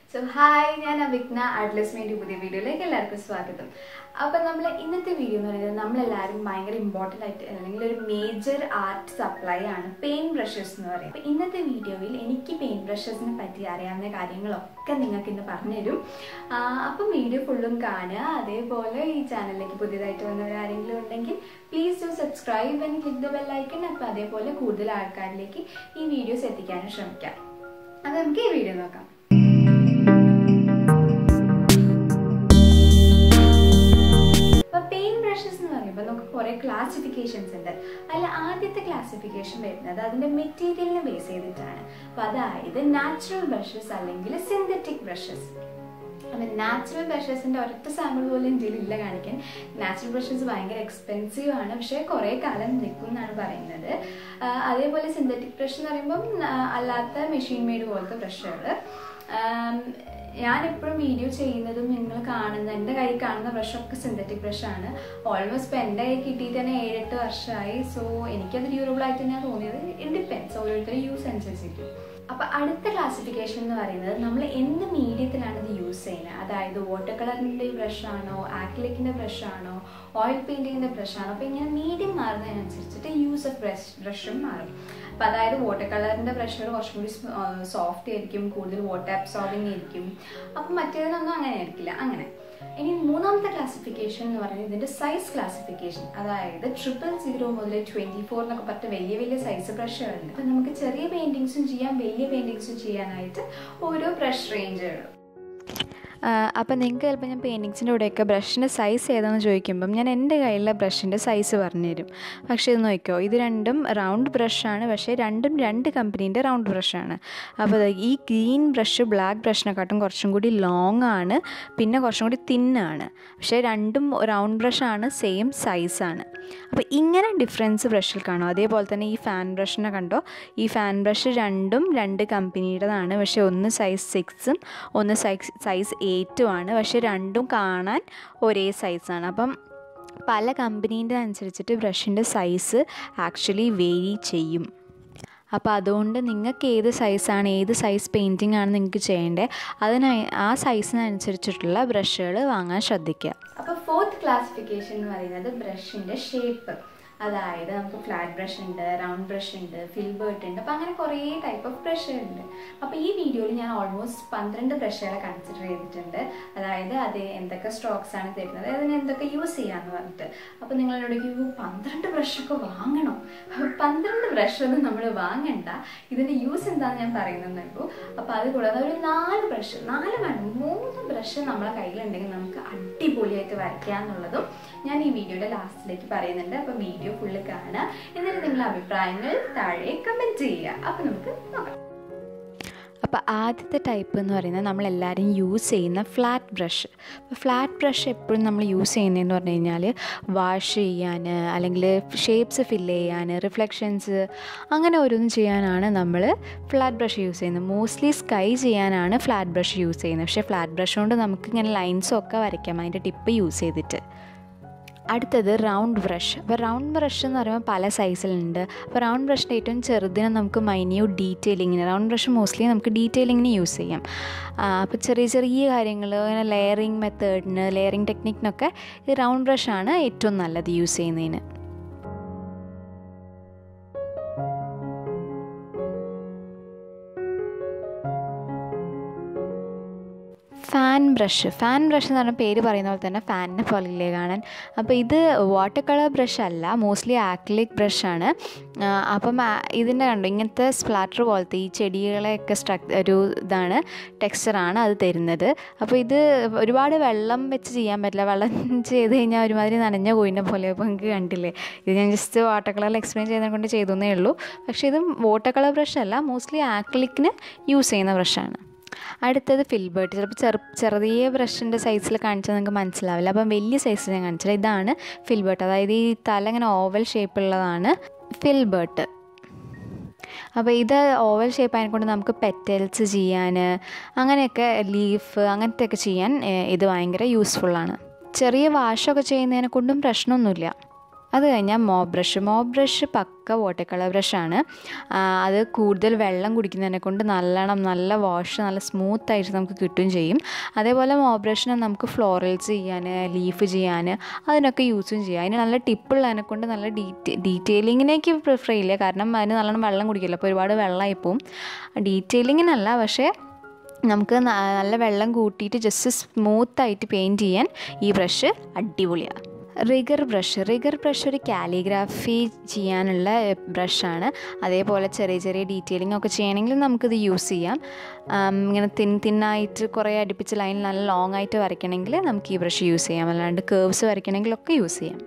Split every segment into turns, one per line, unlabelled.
so hi ഞാൻ അവിഗ്ന artless media പുതിയ വീഡിയോയിലേക്ക് എല്ലാവർക്കും സ്വാഗതം അപ്പം നമ്മൾ ഇന്നത്തെ വീഡിയോ എന്ന് പറയുന്നത് നമ്മളെല്ലാവരും ഭയങ്കര ഇമ്പോർട്ടൻ്റ് ആയിട്ട് അല്ലെങ്കിൽ ഒരു മേജർ ആർട്ട് സപ്ലൈ ആണ് പെയിന്റ് ബ്രഷസ് എന്ന് പറയുന്നത് അപ്പം ഇന്നത്തെ വീഡിയോയിൽ എനിക്ക് പെയിന്റ് ബ്രഷസിനെ പറ്റി അറിയാവുന്ന കാര്യങ്ങളൊക്കെ നിങ്ങൾക്ക് ഇന്ന് പറഞ്ഞുതരും ആ, അപ്പം വീഡിയോ ഫുള്ളും കാണുക അതേപോലെ ഈ ചാനലിലേക്ക് പുതിയതായിട്ട് വന്നവർ ആരെങ്കിലും ഉണ്ടെങ്കിൽ please do subscribe and click the bell icon അപ്പം അതേപോലെ കൂടുതൽ ആൾക്കാരിലേക്ക് ഈ വീഡിയോസ് എത്തിക്കാനും ശ്രമിക്കാം അത് നമുക്ക് ഈ വീഡിയോ നോക്കാം അപ്പൊ പെയിന്റ് ബ്രഷസ് എന്ന് പറയുമ്പോൾ നമുക്ക് കുറെ ക്ലാസിഫിക്കേഷൻസ് ഉണ്ട് അതിൽ ആദ്യത്തെ ക്ലാസിഫിക്കേഷൻ വരുന്നത് അതിന്റെ മെറ്റീരിയലിനെ ബേസ് ചെയ്തിട്ടാണ് അപ്പൊ അതായത് നാച്ചുറൽ ബ്രഷസ് അല്ലെങ്കിൽ സിന്തറ്റിക് ബ്രഷസ് അപ്പം നാച്ചുറൽ ബ്രഷസിന്റെ ഒരൊറ്റ സാമ്പിൾ പോലും എൻ്റെ ഇല്ല കാണിക്കാൻ നാച്ചുറൽ ബ്രഷസ് ഭയങ്കര എക്സ്പെൻസീവ് ആണ് പക്ഷേ കുറേ കാലം നിൽക്കും എന്നാണ് പറയുന്നത് ആ, അതേപോലെ സിന്തറ്റിക് ബ്രഷ് എന്ന് പറയുമ്പം ആ, അല്ലാത്ത മെഷീൻ മെയ്ഡ് പോലത്തെ ബ്രഷുകൾ ഞാൻ എപ്പോഴും വീഡിയോ ചെയ്യുന്നതും നിങ്ങൾ കാണുന്ന എൻ്റെ കയ്യിൽ കാണുന്ന ബ്രഷൊക്കെ സിന്തറ്റിക് ബ്രഷാണ് ഓൾമോസ്റ്റ് ഇപ്പം എൻ്റെ കയ്യിൽ കിട്ടിയിട്ട് തന്നെ ഏഴെട്ട് വർഷമായി സോ എനിക്കത് ഡ്യൂറബിൾ ആയിട്ട് തന്നെയാണ് തോന്നിയത് ഇറ്റ് ഡിപ്പെൻസ് ഓരോരുത്തരും യൂസ് അനുസരിച്ചിരിക്കും അപ്പോൾ അടുത്ത ക്ലാസിഫിക്കേഷൻ എന്ന് പറയുന്നത് നമ്മൾ എന്ത് മീഡിയത്തിലാണ് ഇത് യൂസ് ചെയ്യുന്നത് അതായത് വാട്ടർ കളറിൻ്റെ ബ്രഷാണോ ആക്രിലിക്കിൻ്റെ ബ്രഷാണോ ഓയിൽ പെയിൻറ്റിങ്ങിൻ്റെ ബ്രഷാണോ അപ്പോൾ ഇങ്ങനെ മീഡിയം മാറുന്നതിനനുസരിച്ചിട്ട് യൂസ് ഓഫ് ബ്രഷ് ബ്രഷും മാറും അപ്പം അതായത് വാട്ടർ കളറിൻ്റെ ബ്രഷുകൾ കുറച്ചും കൂടി സോഫ്റ്റ് ആയിരിക്കും കൂടുതൽ വാട്ടർ അബ്സോർബിങ് ആയിരിക്കും അപ്പം മറ്റേതിനൊന്നും അങ്ങനെ ആയിരിക്കില്ല അങ്ങനെ ഇനി മൂന്നാമത്തെ ക്ലാസിഫിക്കേഷൻ എന്ന് പറയുന്നത് ഇതിന്റെ സൈസ് ക്ലാസിഫിക്കേഷൻ അതായത് ട്രിപ്പിൾ സീറോ മുതൽ ട്വന്റി ഫോർ എന്നൊക്കെ പറഞ്ഞ വലിയ വലിയ സൈസ് ബ്രഷുകളുണ്ട് അപ്പം നമുക്ക് ചെറിയ പെയിന്റിങ്സും ചെയ്യാം വലിയ പെയിന്റിങ്സും ചെയ്യാനായിട്ട് ഓരോ ബ്രഷ് റേഞ്ചുകളും
അപ്പം നിങ്ങൾക്ക് ചിലപ്പോൾ ഞാൻ പെയിൻറ്റിങ്സിൻ്റെ കൂടെയൊക്കെ ബ്രഷിൻ്റെ സൈസ് ഏതാണെന്ന് ചോദിക്കുമ്പം ഞാൻ എൻ്റെ കയ്യിലുള്ള ബ്രഷിൻ്റെ സൈസ് പറഞ്ഞുതരും പക്ഷേ ഇത് നോക്കിക്കോ ഇത് രണ്ടും റൗണ്ട് ബ്രഷാണ് പക്ഷേ രണ്ടും രണ്ട് കമ്പനീൻ്റെ റൗണ്ട് ബ്രഷാണ് അപ്പോൾ ദേ ഈ ഗ്രീൻ ബ്രഷ് ബ്ലാക്ക് ബ്രഷിനെക്കാട്ടും കുറച്ചും കൂടി ലോങ് ആണ് പിന്നെ കുറച്ചും കൂടി തിന്നാണ് പക്ഷേ രണ്ടും റൗണ്ട് ബ്രഷാണ് സെയിം സൈസാണ് അപ്പോൾ ഇങ്ങനെ ഡിഫറൻസ് ബ്രഷിൽ കാണും അതേപോലെ തന്നെ ഈ ഫാൻ ബ്രഷിനെ കണ്ടോ ഈ ഫാൻ ബ്രഷ് രണ്ടും രണ്ട് കമ്പനിയുടേതാണ് പക്ഷേ ഒന്ന് സൈസ് സിക്സും ഒന്ന് സൈസ് സൈസ് എയ്റ്റും ആണ് പക്ഷേ രണ്ടും കാണാൻ ഒരേ സൈസാണ് അപ്പം പല കമ്പനീൻ്റെ അനുസരിച്ചിട്ട് ബ്രഷിൻ്റെ സൈസ് ആക്ച്വലി വേരി ചെയ്യും അപ്പോൾ അതുകൊണ്ട് നിങ്ങൾക്ക് ഏത് സൈസാണ് ഏത് സൈസ് പെയിൻറ്റിംഗ് ആണ് നിങ്ങൾക്ക് ചെയ്യേണ്ടത് അതിനായി ആ സൈസിനനുസരിച്ചിട്ടുള്ള ബ്രഷുകൾ വാങ്ങാൻ ശ്രദ്ധിക്കുക
അപ്പോൾ ഫോർത്ത് ക്ലാസിഫിക്കേഷൻ എന്ന് പറയുന്നത് ബ്രഷിന്റെ ഷേപ്പ് അതായത് നമുക്ക് ഫ്ലാറ്റ് ബ്രഷ് ഉണ്ട് റൗണ്ട് ബ്രഷ് ഉണ്ട് ഫിൽബേർട്ട് ഉണ്ട് അപ്പോൾ അങ്ങനെ കുറേ ടൈപ്പ് ഓഫ് ബ്രഷുകളുണ്ട് അപ്പോൾ ഈ വീഡിയോയിൽ ഞാൻ ഓൾമോസ്റ്റ് പന്ത്രണ്ട് ബ്രഷുകളെ കൺസിഡർ ചെയ്തിട്ടുണ്ട് അതായത് അത് എന്തൊക്കെ സ്ട്രോക്സ് ആണ് തരുന്നത് അതിന് എന്തൊക്കെ യൂസ് ചെയ്യാന്ന് പറഞ്ഞിട്ട് അപ്പോൾ നിങ്ങളോട് ചോദിക്കും പന്ത്രണ്ട് ബ്രഷൊക്കെ വാങ്ങണോ പന്ത്രണ്ട് ബ്രഷ് ഒന്നും നമ്മൾ വാങ്ങണ്ട ഇതിന്റെ യൂസ് എന്താണെന്ന് ഞാൻ പറയുന്നതേ ഉള്ളൂ അപ്പോൾ അത് കൂടാതെ ഒരു നാല് ബ്രഷ് നാല് വേണം മൂന്ന് ബ്രഷ് നമ്മളെ കയ്യിലുണ്ടെങ്കിൽ നമുക്ക് അടിപൊളിയായിട്ട് വരയ്ക്കാന്നുള്ളതും ഞാൻ ഈ വീഡിയോയുടെ ലാസ്റ്റിലേക്ക് പറയുന്നുണ്ട് അപ്പോൾ വീഡിയോ ഫുള്ള് കാണുക എന്നിട്ട് നിങ്ങളുടെ അഭിപ്രായങ്ങൾ താഴെ കമൻറ്റ് ചെയ്യുക അപ്പോൾ നമുക്ക് നോക്കാം
അപ്പോൾ ആദ്യത്തെ ടൈപ്പ് എന്ന് പറയുന്നത് നമ്മളെല്ലാവരും യൂസ് ചെയ്യുന്ന ഫ്ലാറ്റ് ബ്രഷ് അപ്പോൾ ഫ്ലാറ്റ് ബ്രഷ് എപ്പോഴും നമ്മൾ യൂസ് ചെയ്യുന്നതെന്ന് പറഞ്ഞു കഴിഞ്ഞാൽ വാഷ് ചെയ്യാൻ അല്ലെങ്കിൽ ഷേപ്സ് ഫില്ല് ചെയ്യാൻ റിഫ്ലക്ഷൻസ് അങ്ങനെ ഓരോന്നും ചെയ്യാനാണ് നമ്മൾ ഫ്ലാറ്റ് ബ്രഷ് യൂസ് ചെയ്യുന്നത് മോസ്റ്റ്ലി സ്കൈ ചെയ്യാനാണ് ഫ്ലാറ്റ് ബ്രഷ് യൂസ് ചെയ്യുന്നത് പക്ഷേ ഫ്ലാറ്റ് ബ്രഷ് കൊണ്ട് നമുക്ക് ഇങ്ങനെ ലൈൻസൊക്കെ വരയ്ക്കാം അതിൻ്റെ ടിപ്പ് യൂസ് ചെയ്തിട്ട് അടുത്തത് റൗണ്ട് ബ്രഷ് അപ്പോൾ റൗണ്ട് ബ്രഷ് എന്ന് പറയുമ്പോൾ പല സൈസിലുണ്ട് അപ്പോൾ റൗണ്ട് ബ്രഷിൻ്റെ ഏറ്റവും ചെറുതിന് നമുക്ക് മൈന്യൂട്ട് ഡീറ്റെയിലിങ്ങിന് റൗണ്ട് ബ്രഷ് മോസ്റ്റ്ലി നമുക്ക് ഡീറ്റെയിലിങ്ങിന് യൂസ് ചെയ്യാം അപ്പോൾ ചെറിയ ചെറിയ കാര്യങ്ങൾ അങ്ങനെ ലെയറിങ് മെത്തേഡിന് ലെയറിങ് ടെക്നിക്കിനൊക്കെ ഈ റൗണ്ട് ബ്രഷാണ് ഏറ്റവും നല്ലത് യൂസ് ചെയ്യുന്നതിന് ഫാൻ ബ്രഷ് ഫാൻ ബ്രഷ് എന്ന് പറഞ്ഞ പേര് പറയുന്ന പോലെ തന്നെ ഫാനിനെ പോലെയില്ലേ കാണാൻ അപ്പോൾ ഇത് വാട്ടർ കളർ ബ്രഷ് അല്ല മോസ്റ്റ്ലി ആക്രിലിക് ബ്രഷാണ് അപ്പം ആ- ഇതിൻ്റെ കണ്ടോ ഇങ്ങനത്തെ സ്പ്ലാറ്റർ പോലത്തെ ഈ ചെടികളെയൊക്കെ സ്ട്രക് ഒരു ഇതാണ് ടെക്സ്ചറാണ് അത് തരുന്നത് അപ്പോൾ ഇത് ഒരുപാട് വെള്ളം വെച്ച് ചെയ്യാൻ പറ്റില്ല വെള്ളം ചെയ്ത് കഴിഞ്ഞാൽ ഒരുമാതിരി നനഞ്ഞ കോയിനെ പോലെ അപ്പോൾ നിങ്ങൾക്ക് കണ്ടില്ലേ ഇത് ഞാൻ ജസ്റ്റ് വാട്ടർ കളറിൽ എക്സ്പ്ലെയിൻ ചെയ്യുന്നത് കൊണ്ട് ചെയ്തേ ഉള്ളൂ പക്ഷേ ഇത് വാട്ടർ കളർ ബ്രഷ് അല്ല മോസ്റ്റ്ലി ആക്രിലിക്കിന് യൂസ് ചെയ്യുന്ന ബ്രഷാണ് അടുത്തത് ഫിൽബേർട്ട് ചിലപ്പോൾ ചെറു ചെറിയ ബ്രഷിൻ്റെ സൈസിൽ കാണിച്ചാൽ നിങ്ങൾക്ക് മനസ്സിലാവില്ല അപ്പം വലിയ സൈസിൽ ഞാൻ കാണിച്ചത് ഇതാണ് ഫിൽബേർട്ട് അതായത് ഈ തല ഇങ്ങനെ ഓവൽ ഷേപ്പുള്ളതാണ് ഫിൽബേർട്ട് അപ്പോൾ ഇത് ഓവൽ ഷേപ്പ് ആയതുകൊണ്ട് നമുക്ക് പെറ്റൽസ് ചെയ്യാൻ അങ്ങനെയൊക്കെ ലീഫ് അങ്ങനത്തെ ഒക്കെ ചെയ്യാൻ ഏഹ്, ഇത് ഭയങ്കര യൂസ്ഫുള്ളാണ് ചെറിയ വാഷൊക്കെ ചെയ്യുന്നതിനെ കൊണ്ടും പ്രശ്നമൊന്നുമില്ല അത് കഴിഞ്ഞാൽ മോബ് ബ്രഷ് മോബ് ബ്രഷ് പക്ക വാട്ടർ കളർ ബ്രഷാണ് അത് കൂടുതൽ വെള്ളം കുടിക്കുന്നതിനെ കൊണ്ട് നല്ലോണം നല്ല വാഷ് നല്ല സ്മൂത്ത് ആയിട്ട് നമുക്ക് കിട്ടുകയും ചെയ്യും അതേപോലെ മോബ് ബ്രഷിനെ നമുക്ക് ഫ്ലോറൽസ് ചെയ്യാൻ ലീഫ് ചെയ്യാൻ അതിനൊക്കെ യൂസും ചെയ്യാം അതിന് നല്ല ടിപ്പുള്ളതിനെ കൊണ്ട് നല്ല ഡീറ്റെ ഡീറ്റെയിലിങ്ങിനേക്ക് പ്രിഫർ ചെയ്യില്ല കാരണം അതിന് നല്ലോണം വെള്ളം കുടിക്കില്ല അപ്പോൾ ഒരുപാട് വെള്ളമായി പോവും ഡീറ്റെയിലിങ്ങിനല്ല പക്ഷേ നമുക്ക് നല്ല വെള്ളം കൂട്ടിയിട്ട് ജസ്റ്റ് സ്മൂത്തായിട്ട് പെയിൻറ്റ് ചെയ്യാൻ ഈ ബ്രഷ് അടിപൊളിയാണ് റിഗർ ബ്രഷ് റിഗർ ബ്രഷ് ഒരു കാലിഗ്രാഫി ചെയ്യാനുള്ള ബ്രഷാണ് അതേപോലെ ചെറിയ ചെറിയ ഡീറ്റെയിലിംഗ് ഒക്കെ ചെയ്യണമെങ്കിൽ നമുക്കിത് യൂസ് ചെയ്യാം ഇങ്ങനെ തിൻ തിന്നായിട്ട് കുറേ അടുപ്പിച്ച് ലൈൻ നല്ല ലോങ് ആയിട്ട് വരയ്ക്കണമെങ്കിൽ നമുക്ക് ഈ ബ്രഷ് യൂസ് ചെയ്യാം അല്ലാണ്ട് കേവ്സ് വരയ്ക്കണമെങ്കിലൊക്കെ യൂസ് ചെയ്യാം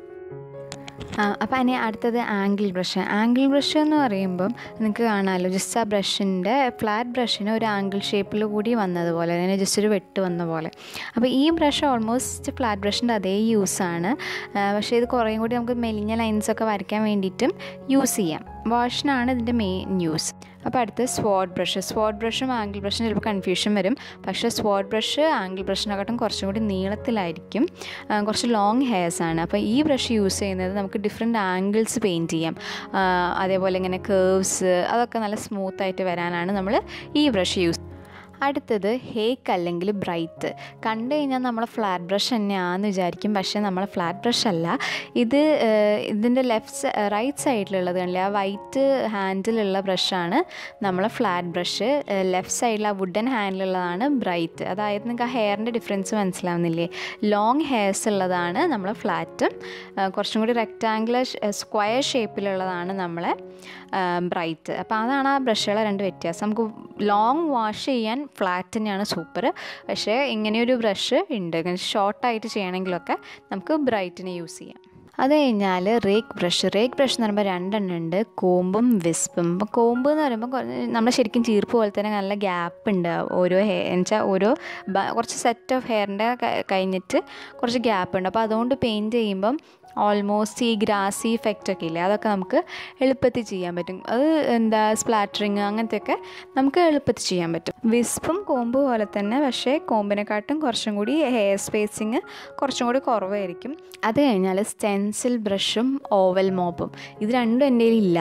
അപ്പോൾ അതിന് അടുത്തത് ആംഗിൾ ബ്രഷ് ആംഗിൾ ബ്രഷ് എന്ന് പറയുമ്പം നിങ്ങൾക്ക് കാണാമല്ലോ ജസ്റ്റ് ആ ബ്രഷിൻ്റെ ഫ്ലാറ്റ് ബ്രഷിന് ഒരു ആംഗിൾ ഷേപ്പിൽ കൂടി വന്നതുപോലെ അതിന് ജസ്റ്റ് ഒരു വെട്ട് വന്ന പോലെ അപ്പോൾ ഈ ബ്രഷ് ഓൾമോസ്റ്റ് ഫ്ലാറ്റ് ബ്രഷിൻ്റെ അതേ യൂസാണ് പക്ഷേ ഇത് കുറേയും കൂടി നമുക്ക് മെലിഞ്ഞ ലൈൻസൊക്കെ വരയ്ക്കാൻ വേണ്ടിയിട്ടും യൂസ് ചെയ്യാം വാഷിനാണ് ഇതിൻ്റെ മെയിൻ യൂസ് അപ്പോൾ അടുത്ത് സ്വാഡ് ബ്രഷ് സ്വാഡ് ബ്രഷും ആംഗിൾ ബ്രഷും ചിലപ്പോൾ കൺഫ്യൂഷൻ വരും പക്ഷേ സ്വാഡ് ബ്രഷ് ആംഗിൾ ബ്രഷിനെക്കാട്ടും കുറച്ചും കൂടി നീളത്തിലായിരിക്കും കുറച്ച് ലോങ് ഹെയർസ് ആണ് അപ്പോൾ ഈ ബ്രഷ് യൂസ് ചെയ്യുന്നത് നമുക്ക് ഡിഫറെൻറ്റ് ആംഗിൾസ് പെയിൻറ്റ് ചെയ്യാം അതേപോലെ ഇങ്ങനെ കേവ്സ് അതൊക്കെ നല്ല സ്മൂത്തായിട്ട് വരാനാണ് നമ്മൾ ഈ ബ്രഷ് യൂസ് അടുത്തത് ഹേക്ക് അല്ലെങ്കിൽ ബ്രൈറ്റ് കണ്ടു കഴിഞ്ഞാൽ നമ്മൾ ഫ്ലാറ്റ് ബ്രഷ് തന്നെയാണെന്ന് വിചാരിക്കും പക്ഷേ നമ്മൾ ഫ്ലാറ്റ് ബ്രഷ് അല്ല ഇത് ഇതിൻ്റെ ലെഫ്റ്റ് റൈറ്റ് സൈഡിലുള്ളത് കണ്ടില്ല ആ വൈറ്റ് ഹാൻഡിലുള്ള ബ്രഷാണ് നമ്മൾ ഫ്ലാറ്റ് ബ്രഷ് ലെഫ്റ്റ് സൈഡിൽ ആ വുഡൻ ഹാൻഡിലുള്ളതാണ് ബ്രൈറ്റ് അതായത് നിങ്ങൾക്ക് ആ ഹെയറിൻ്റെ ഡിഫറൻസ് മനസ്സിലാവുന്നില്ലേ ലോങ് ഹെയർസ് ഉള്ളതാണ് നമ്മൾ ഫ്ലാറ്റും കുറച്ചും കൂടി റെക്റ്റാങ്കുലർ സ്ക്വയർ ഷേപ്പിലുള്ളതാണ് നമ്മളെ ബ്രൈറ്റ് അപ്പോൾ അതാണ് ആ ബ്രഷുകളെ രണ്ട് വ്യത്യാസം നമുക്ക് ലോങ് വാഷ് ചെയ്യാൻ ഫ്ലാറ്റ് തന്നെയാണ് സൂപ്പർ പക്ഷേ ഇങ്ങനെയൊരു ബ്രഷ് ഉണ്ട് ഷോർട്ടായിട്ട് ചെയ്യണമെങ്കിലൊക്കെ നമുക്ക് ബ്രൈറ്റിനെ യൂസ് ചെയ്യാം അത് കഴിഞ്ഞാൽ റേക്ക് ബ്രഷ് റേക്ക് ബ്രഷ് എന്ന് പറയുമ്പോൾ രണ്ടെണ്ണം ഉണ്ട് കോമ്പും വിസ്പും അപ്പോൾ കോമ്പ് എന്ന് പറയുമ്പോൾ നമ്മൾ ശരിക്കും ചീർപ്പ് പോലെ തന്നെ നല്ല ഗ്യാപ്പ് ഉണ്ട് ഓരോ ഹെയർ എന്നുവെച്ചാൽ ഓരോ കുറച്ച് സെറ്റ് ഓഫ് ഹെയറിൻ്റെ കഴിഞ്ഞിട്ട് കുറച്ച് ഗ്യാപ്പ് ഉണ്ട് അപ്പോൾ അതുകൊണ്ട് പെയിൻറ്റ് ചെയ്യുമ്പം ഓൾമോസ്റ്റ് ഈ ഗ്രാസി ഇഫക്റ്റ് ഒക്കെ ഇല്ലേ അതൊക്കെ നമുക്ക് എളുപ്പത്തിൽ ചെയ്യാൻ പറ്റും അത് എന്താ സ്പ്ലാറ്ററിങ് അങ്ങനത്തെയൊക്കെ നമുക്ക് എളുപ്പത്തിൽ ചെയ്യാൻ പറ്റും വിസ്പും കോമ്പ് പോലെ തന്നെ പക്ഷേ കോമ്പിനെക്കാട്ടും കുറച്ചും കൂടി ഹെയർ സ്പേസിങ് കുറച്ചും കൂടി കുറവായിരിക്കും അത് കഴിഞ്ഞാൽ സ്റ്റെൻസിൽ ബ്രഷും ഓവൽ മോപ്പും ഇത് രണ്ടും എൻ്റെ ഇല്ല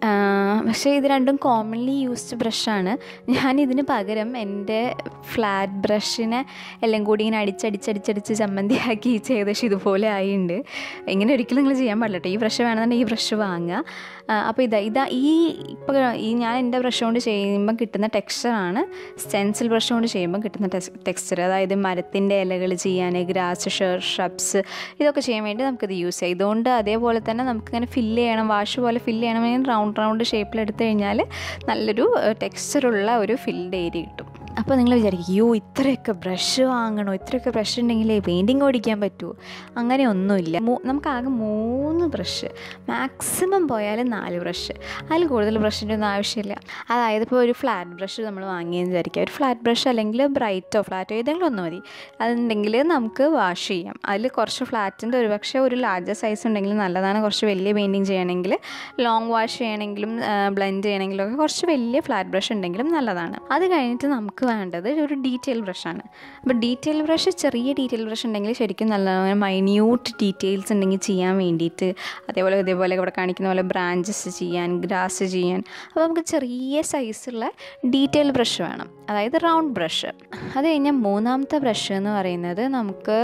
പക്ഷേ ഇത് രണ്ടും കോമൺലി യൂസ്ഡ് ബ്രഷാണ് ഞാൻ ഇതിന് പകരം എൻ്റെ ഫ്ലാറ്റ് ബ്രഷിനെ എല്ലാം കൂടി ഇങ്ങനെ അടിച്ചടിച്ചടിച്ചടിച്ച് ചമ്മന്തിയാക്കി ഏകദേശം ഇതുപോലെ ആയിട്ടുണ്ട് ഇങ്ങനെ ഒരിക്കലും നിങ്ങൾ ചെയ്യാൻ പാടില്ല കേട്ടോ ഈ ബ്രഷ് വേണമെന്നുണ്ടെങ്കിൽ ഈ ബ്രഷ് വാങ്ങുക അപ്പോൾ ഇതാ ഇതാ ഈ ഇപ്പോൾ ഈ ഞാൻ എൻ്റെ ബ്രഷ് കൊണ്ട് ചെയ്യുമ്പോൾ കിട്ടുന്ന ടെക്സ്ചറാണ് സ്റ്റെൻസിൽ ബ്രഷ് കൊണ്ട് ചെയ്യുമ്പോൾ കിട്ടുന്ന ടെക്സ്ചർ അതായത് മരത്തിൻ്റെ ഇലകൾ ചെയ്യാൻ ഗ്രാസ് ഷർ ഷബ്സ് ഇതൊക്കെ ചെയ്യാൻ വേണ്ടി നമുക്കിത് യൂസ് ചെയ്യാം ഇതുകൊണ്ട് അതേപോലെ തന്നെ നമുക്കിങ്ങനെ ഫില്ല് ചെയ്യണം വാഷ് പോലെ ഫില്ല് ചെയ്യണമെങ്കിൽ റൗണ്ട് റൗണ്ട് ഷേപ്പിൽ എടുത്തു കഴിഞ്ഞാൽ നല്ലൊരു ടെക്സ്ചറുള്ള ഒരു ഫിൽഡ് ഏരിയ കിട്ടും അപ്പോൾ നിങ്ങൾ വിചാരിക്കും യോ ഇത്രയൊക്കെ ബ്രഷ് വാങ്ങണോ ഇത്രയൊക്കെ ബ്രഷ് ഉണ്ടെങ്കിലേ പെയിൻറ്റിങ് ഓടിക്കാൻ പറ്റുമോ അങ്ങനെ ഒന്നുമില്ല നമുക്ക് ആകെ മൂന്ന് ബ്രഷ് മാക്സിമം പോയാൽ നാല് ബ്രഷ് അതിൽ കൂടുതൽ ബ്രഷിൻ്റെ ഒന്നും ആവശ്യമില്ല അതായത് ഇപ്പോൾ ഒരു ഫ്ലാറ്റ് ബ്രഷ് നമ്മൾ വാങ്ങിയെന്ന് വിചാരിക്കുക ഒരു ഫ്ലാറ്റ് ബ്രഷ് അല്ലെങ്കിൽ ബ്രൈറ്റോ ഫ്ലാറ്റോ ഏതെങ്കിലും ഒന്ന് മതി അതുണ്ടെങ്കിൽ നമുക്ക് വാഷ് ചെയ്യാം അതിൽ കുറച്ച് ഫ്ലാറ്റിൻ്റെ ഒരു പക്ഷേ ഒരു ലാർജർ സൈസ് ഉണ്ടെങ്കിൽ നല്ലതാണ് കുറച്ച് വലിയ പെയിൻറ്റിങ് ചെയ്യണമെങ്കിൽ ലോങ് വാഷ് ചെയ്യണമെങ്കിലും ബ്ലെൻഡ് ചെയ്യണമെങ്കിലും ഒക്കെ കുറച്ച് വലിയ ഫ്ലാറ്റ് ബ്രഷ് ഉണ്ടെങ്കിലും നല്ലതാണ് അത് കഴിഞ്ഞിട്ട് നമുക്ക് വേണ്ടത് ഒരു ഡീറ്റെയിൽ ബ്രഷാണ് അപ്പോൾ ഡീറ്റെയിൽ ബ്രഷ് ചെറിയ ഡീറ്റെയിൽ ബ്രഷ് ഉണ്ടെങ്കിൽ ശരിക്കും നല്ല മൈന്യൂട്ട് ഡീറ്റെയിൽസ് ഉണ്ടെങ്കിൽ ചെയ്യാൻ വേണ്ടിയിട്ട് അതേപോലെ ഇതേപോലെ ഇവിടെ കാണിക്കുന്ന പോലെ ബ്രാഞ്ചസ് ചെയ്യാൻ ഗ്രാസ് ചെയ്യാൻ അപ്പോൾ നമുക്ക് ചെറിയ സൈസുള്ള ഡീറ്റെയിൽ ബ്രഷ് വേണം അതായത് റൗണ്ട് ബ്രഷ് അത് കഴിഞ്ഞാൽ മൂന്നാമത്തെ ബ്രഷ് എന്ന് പറയുന്നത് നമുക്ക്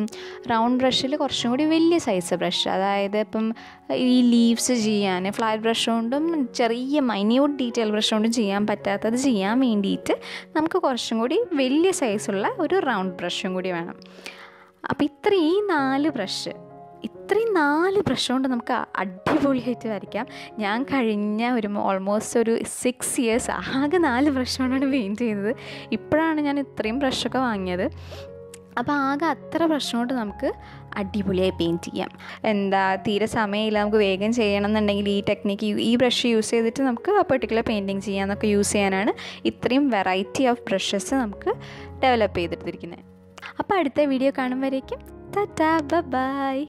റൗണ്ട് ബ്രഷിൽ കുറച്ചും കൂടി വലിയ സൈസ് ബ്രഷ് അതായത് ഇപ്പം ഈ ലീവ്സ് ചെയ്യാൻ ഫ്ലാറ്റ് ബ്രഷ് കൊണ്ടും ചെറിയ മൈന്യൂട്ട് ഡീറ്റെയിൽ ബ്രഷ് കൊണ്ടും ചെയ്യാൻ പറ്റാത്തത് ചെയ്യാൻ വേണ്ടിയിട്ട് നമുക്ക് കുറച്ചും കൂടി വലിയ സൈസുള്ള ഒരു റൗണ്ട് ബ്രഷും കൂടി വേണം അപ്പോൾ ഇത്ര ഈ നാല് ബ്രഷ് ഇത്രയും നാല് ബ്രഷ് കൊണ്ട് നമുക്ക് അടിപൊളിയായിട്ട് വരയ്ക്കാം ഞാൻ കഴിഞ്ഞ ഒരു ഓൾമോസ്റ്റ് ഒരു സിക്സ് ഇയേഴ്സ് ആകെ നാല് ബ്രഷ് കൊണ്ടാണ് പെയിൻറ്റ് ചെയ്തത് ഇപ്പോഴാണ് ഞാൻ ഇത്രയും ബ്രഷൊക്കെ വാങ്ങിയത് അപ്പോൾ ആകെ അത്ര പ്രശ്നം കൊണ്ട് നമുക്ക് അടിപൊളിയായി പെയിൻറ്റ് ചെയ്യാം എന്താ തീരെ സമയമില്ല നമുക്ക് വേഗം ചെയ്യണം എന്നുണ്ടെങ്കിൽ ഈ ടെക്നിക്ക് ഈ ബ്രഷ് യൂസ് ചെയ്തിട്ട് നമുക്ക് ആ പെർട്ടിക്കുലർ പെയിൻറ്റിങ് ചെയ്യാനൊക്കെ യൂസ് ചെയ്യാനാണ് ഇത്രയും വെറൈറ്റി ഓഫ് ബ്രഷസ് നമുക്ക് ഡെവലപ്പ് ചെയ്തെടുത്തിരിക്കുന്നത് അപ്പോൾ അടുത്ത വീഡിയോ കാണുമ്പോഴേക്കും ടാറ്റാ ബൈ